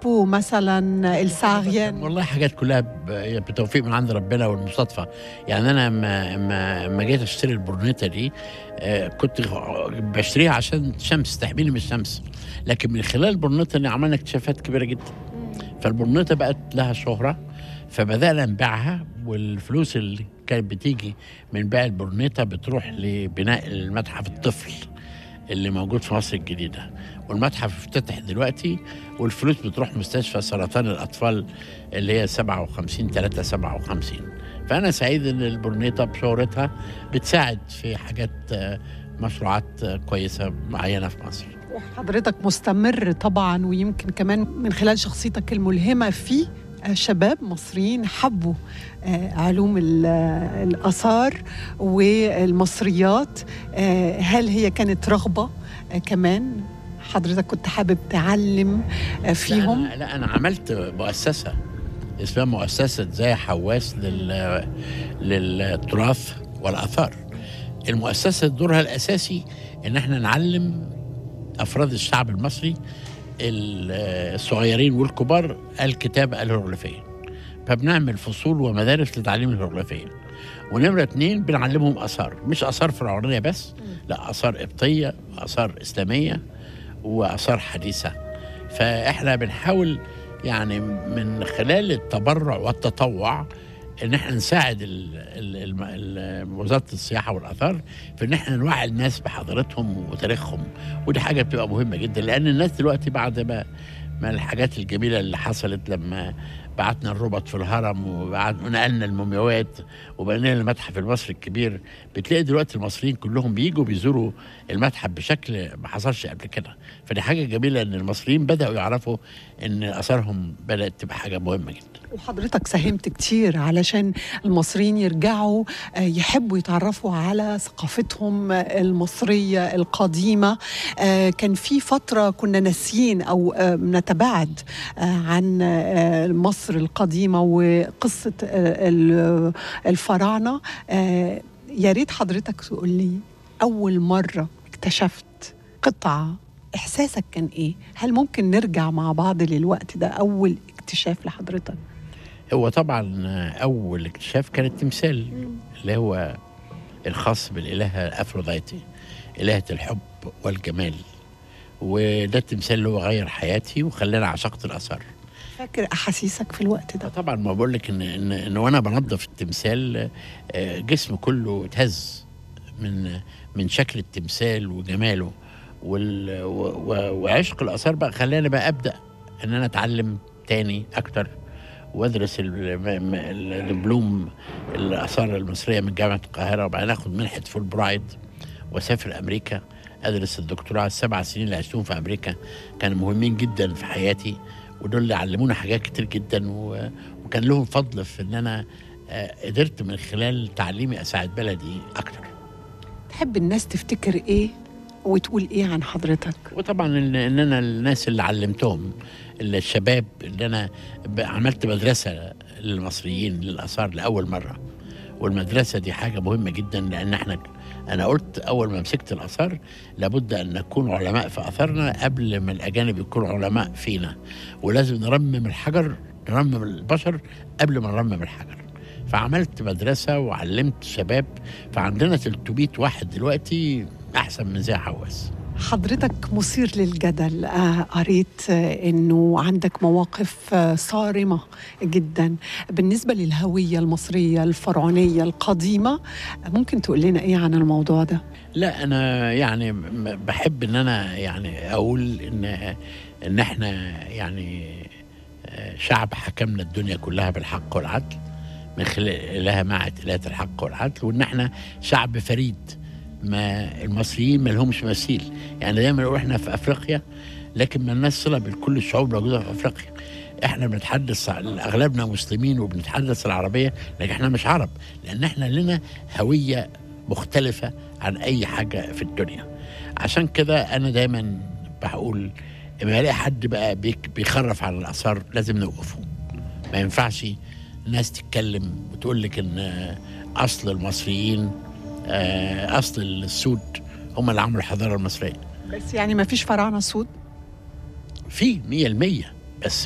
حبوا مثلا الساغيان والله حاجات كلها ب- بتوفيق من عند ربنا والمصادفه يعني انا لما لما لما جيت اشتري البورنيتا دي آه، كنت بشتريها عشان شمس تحميني من الشمس لكن من خلال البورنيتا دي عملنا اكتشافات كبيره جدا فالبورنيتا بقت لها شهره فبدانا نبيعها والفلوس اللي كانت بتيجي من بيع البورنيتا بتروح لبناء المتحف الطفل اللي موجود في مصر الجديده والمتحف افتتح دلوقتي والفلوس بتروح مستشفى سرطان الاطفال اللي هي 57 3 57 فانا سعيد ان البورنيطه بشهرتها بتساعد في حاجات آه، مشروعات آه، كويسه معينه في مصر وحضرتك مستمر طبعا ويمكن كمان من خلال شخصيتك الملهمة في آه، شباب مصريين حبوا آه، علوم ال- آه، الآثار والمصريات آه، هل هي كانت رغبة آه، كمان حضرتك كنت حابب تعلم آه، فيهم لا أنا, لا انا عملت مؤسسه اسمها مؤسسه زي حواس لل للتراث والاثار المؤسسه دورها الاساسي ان احنا نعلم افراد الشعب المصري ال- الصغيرين والكبار الكتابه الهيروغليفيه فبنعمل فصول ومدارس لتعليم الهيروغليفيه ونمرة اتنين بنعلمهم آثار مش آثار فرعونية بس لا آثار قبطية آثار إسلامية وآثار حديثة فإحنا بنحاول يعني من خلال التبرع والتطوع ان احنا نساعد ال ال ال ال وزاره السياحه والاثار في ان احنا نوعي الناس بحضارتهم وتاريخهم ودي حاجه بتبقى مهمه جدا لان الناس دلوقتي بعد ما ما الحاجات الجميله اللي حصلت لما بعتنا الربط في الهرم وبعد- ونقلنا المومياوات وبنينا المتحف المصري الكبير بتلاقي دلوقتي المصريين كلهم بيجوا بيزوروا المتحف بشكل ما حصلش قبل كده فدي حاجه جميله ان المصريين بداوا يعرفوا ان اثارهم بدات تبقى حاجه مهمه جدا وحضرتك ساهمت كتير علشان المصريين يرجعوا آه، يحبوا يتعرفوا على ثقافتهم آه، المصرية القديمة آه، كان في فترة كنا ناسيين أو آه، نتباعد آه، عن آه، مصر القديمة وقصة آه، ال- الفراعنة آه، يا ريت حضرتك تقول لي أول مرة اكتشفت قطعة إحساسك كان إيه؟ هل ممكن نرجع مع بعض للوقت ده أول اكتشاف لحضرتك؟ هو طبعا اول اكتشاف كان التمثال اللي هو الخاص بالالهه افروديتي الهه الحب والجمال وده التمثال اللي هو غير حياتي وخلاني عشقت الاثار فاكر احاسيسك في الوقت ده طبعا ما بقول لك ان ان ان وانا بنظف التمثال آه، جسمي كله اتهز من من شكل التمثال وجماله وال و- و- وعشق الاثار بقى خلاني بقى ابدا ان انا اتعلم تاني اكتر وادرس ال- م- م- الدبلوم الاثار المصريه من جامعه القاهره وبعدين اخد منحه فول برايد واسافر امريكا ادرس الدكتوراه السبع سنين اللي عشتهم في امريكا كانوا مهمين جدا في حياتي ودول اللي علمونا حاجات كتير جدا و... وكان لهم فضل في ان انا آه، قدرت من خلال تعليمي اساعد بلدي اكتر تحب الناس تفتكر ايه وتقول ايه عن حضرتك وطبعا ان إن انا الناس اللي علمتهم اللي الشباب اللي انا ب- عملت مدرسه للمصريين للاثار لاول مره والمدرسه دي حاجه مهمه جدا لان احنا انا قلت اول ما مسكت الاثار لابد ان نكون علماء في اثارنا قبل ما الاجانب يكونوا علماء فينا ولازم نرمم الحجر نرمم البشر قبل ما نرمم الحجر فعملت مدرسه وعلمت شباب فعندنا 300 واحد دلوقتي احسن من زي حواس حضرتك مثير للجدل آه قريت آه انه عندك مواقف آه صارمه جدا بالنسبه للهويه المصريه الفرعونيه القديمه آه، ممكن تقول لنا ايه عن الموضوع ده لا انا يعني م- بحب ان انا يعني اقول ان ان احنا يعني آه، شعب حكمنا الدنيا كلها بالحق والعدل من خلال اله معت اله الحق والعدل وان احنا شعب فريد ما المصريين ما لهمش مثيل يعني دايما نقول احنا في افريقيا لكن ما لناش صله بكل الشعوب الموجوده في افريقيا احنا بنتحدث اغلبنا مسلمين وبنتحدث العربيه لكن احنا مش عرب لان احنا لنا هويه مختلفه عن اي حاجه في الدنيا عشان كده انا دايما بقول لما الاقي حد بقى بيك- بيخرف على الاثار لازم نوقفه ما ينفعش ناس تتكلم وتقول لك ان آه، اصل المصريين آه، اصل السود هم اللي عملوا الحضاره المصريه بس يعني ما فيش فراعنه سود في مية المية